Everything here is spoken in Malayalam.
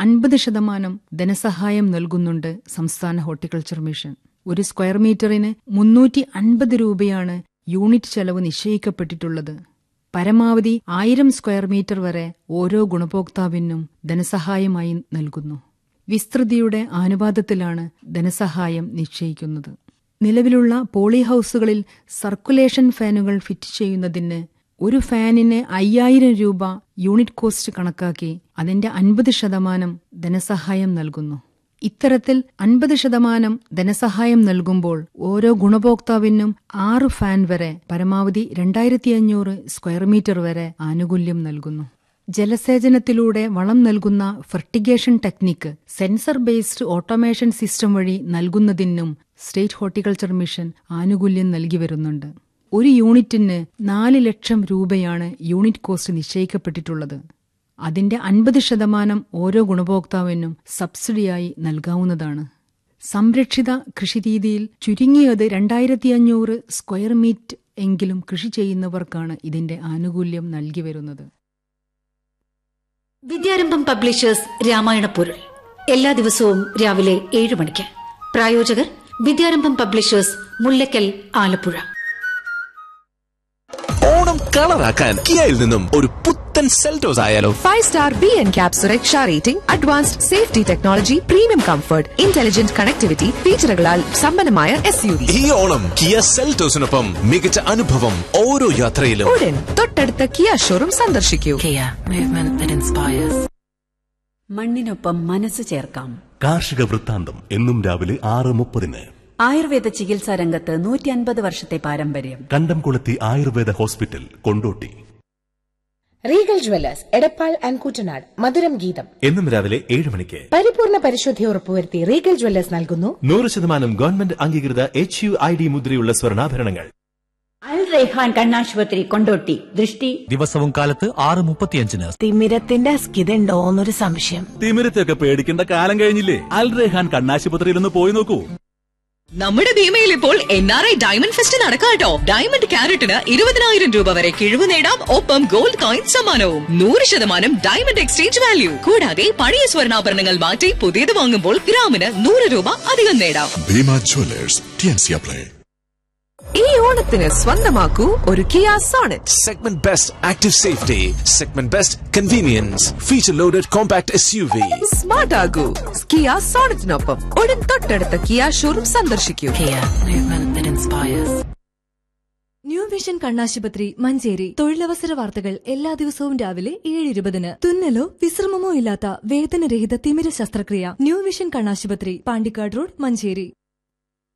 അൻപത് ശതമാനം ധനസഹായം നൽകുന്നുണ്ട് സംസ്ഥാന ഹോർട്ടിക്കൾച്ചർ മിഷൻ ഒരു സ്ക്വയർ മീറ്ററിന് മുന്നൂറ്റി അൻപത് രൂപയാണ് യൂണിറ്റ് ചെലവ് നിശ്ചയിക്കപ്പെട്ടിട്ടുള്ളത് പരമാവധി ആയിരം സ്ക്വയർ മീറ്റർ വരെ ഓരോ ഗുണഭോക്താവിനും ധനസഹായമായി നൽകുന്നു വിസ്തൃതിയുടെ ആനുപാതത്തിലാണ് ധനസഹായം നിശ്ചയിക്കുന്നത് നിലവിലുള്ള പോളി ഹൌസുകളിൽ സർക്കുലേഷൻ ഫാനുകൾ ഫിറ്റ് ചെയ്യുന്നതിന് ഒരു ഫാനിന് അയ്യായിരം രൂപ യൂണിറ്റ് കോസ്റ്റ് കണക്കാക്കി അതിന്റെ അൻപത് ശതമാനം ധനസഹായം നൽകുന്നു ഇത്തരത്തിൽ അൻപത് ശതമാനം ധനസഹായം നൽകുമ്പോൾ ഓരോ ഗുണഭോക്താവിനും ആറ് ഫാൻ വരെ പരമാവധി രണ്ടായിരത്തി അഞ്ഞൂറ് സ്ക്വയർ മീറ്റർ വരെ ആനുകൂല്യം നൽകുന്നു ജലസേചനത്തിലൂടെ വളം നൽകുന്ന fertigation technique sensor based automation system വഴി നൽകുന്നതിനും സ്റ്റേറ്റ് ഹോർട്ടിക്കൾച്ചർ മിഷൻ ആനുകൂല്യം നൽകി വരുന്നുണ്ട് ഒരു യൂണിറ്റിന് നാല് ലക്ഷം രൂപയാണ് യൂണിറ്റ് കോസ്റ്റ് നിശ്ചയിക്കപ്പെട്ടിട്ടുള്ളത് അതിന്റെ അൻപത് ശതമാനം ഓരോ ഗുണഭോക്താവിനും സബ്സിഡിയായി നൽകാവുന്നതാണ് സംരക്ഷിത കൃഷിരീതിയിൽ ചുരുങ്ങിയത് രണ്ടായിരത്തി അഞ്ഞൂറ് സ്ക്വയർ മീറ്റ് എങ്കിലും കൃഷി ചെയ്യുന്നവർക്കാണ് ഇതിന്റെ ആനുകൂല്യം നൽകി വരുന്നത് വിദ്യാരംഭം പബ്ലിഷേഴ്സ് രാമായണ പൊരുൾ എല്ലാ ദിവസവും രാവിലെ ഏഴ് മണിക്ക് പ്രായോജകർ വിദ്യാരംഭം പബ്ലിഷേഴ്സ് മുല്ലക്കൽ ആലപ്പുഴ ഓണം കളറാക്കാൻ കിയയിൽ നിന്നും ഒരു പുത്തൻ സെൽറ്റോസ് ആയാലോ five star B N cap സുരക്ഷ rating advanced safety technology premium comfort intelligent connectivity ഫീച്ചറുകളാൽ സമ്പന്നമായ എസ് യു വി ഈ ഓണം കിയ സെൽറ്റോസിനൊപ്പം മികച്ച അനുഭവം ഓരോ യാത്രയിലും ഉടൻ തൊട്ടടുത്ത കിയ ഷോറൂം സന്ദർശിക്കൂ Kia, movement that inspires. മണ്ണിനൊപ്പം മനസ്സ് ചേർക്കാം കാർഷിക വൃത്താന്തം എന്നും രാവിലെ ആറ് മുപ്പതിന് ആയുർവേദ ചികിത്സാ രംഗത്ത് നൂറ്റി അൻപത് വർഷത്തെ പാരമ്പര്യം Kandamkulathi Ayurveda hospital Kondotty Regal jewellers Edappal and Kuttanad Madhuram Geetham എന്നും രാവിലെ ഏഴ് മണിക്ക് പരിപൂർണ പരിശുദ്ധി ഉറപ്പുവരുത്തി റീഗൽ ജ്വല്ലേഴ്സ് നൽകുന്നു നൂറ് ശതമാനം ഗവൺമെന്റ് അംഗീകൃത എച്ച് യു ഐ ഡി മുദ്രയുള്ള സ്വർണ്ണാഭരണങ്ങൾ അൽ റൈഹാൻ കണ്ണാശുപത്രി കൊണ്ടോട്ടി ദൃഷ്ടി ദിവസവും കാലത്ത് ആറ് മുപ്പത്തിയഞ്ചിന് തിമിരത്തിന്റെ അസ്കിതണ്ടോന്നൊരു സംശയം തിമിരത്തൊക്കെ പേടിക്കേണ്ട കാലം കഴിഞ്ഞില്ലേ അൽ റെഹാൻ കണ്ണാശുപത്രിയിൽ ഒന്ന് പോയി നോക്കൂ നമ്മുടെ ഭീമയിൽ ഇപ്പോൾ N R I diamond fest നടക്കാട്ടോ ഡയമണ്ട് ക്യാരറ്റിന് ഇരുപതിനായിരം രൂപ വരെ കിഴിവ് നേടാം ഒപ്പം ഗോൾഡ് കോയിൻ സമ്മാനവും നൂറ് ശതമാനം ഡയമണ്ട് എക്സ്ചേഞ്ച് വാല്യൂ കൂടാതെ പഴയ സ്വർണ്ണാഭരണങ്ങൾ മാറ്റി പുതിയത് വാങ്ങുമ്പോൾ ഗ്രാമിന് നൂറ് രൂപ അധികം നേടാം ഭീമ ജ്വല്ലേഴ്സ് ടിയൻസിയ പ്ലേ ഈ ഓണത്തിന് സ്വന്തമാക്കൂ ഒരു Kia Sonet Segment Best Active Safety, Segment Best Convenience, Feature Loaded Compact SUV. Smart ആകൂ കിയ സോണറ്റിനൊപ്പം ഉടൻ തൊട്ടടുത്ത കിയ ഷോറൂം സന്ദർശിക്കൂ Kia, movement that inspires. New vision കണ്ണാശുപത്രി മഞ്ചേരി തൊഴിലവസര വാർത്തകൾ എല്ലാ ദിവസവും രാവിലെ ഏഴ് ഇരുപതിന് തുന്നലോ വിശ്രമമോ ഇല്ലാത്ത വേദനരഹിത തിമിര ശസ്ത്രക്രിയ ന്യൂ വിഷൻ കണ്ണാശുപത്രി പാണ്ടിക്കാട് റോഡ് മഞ്ചേരി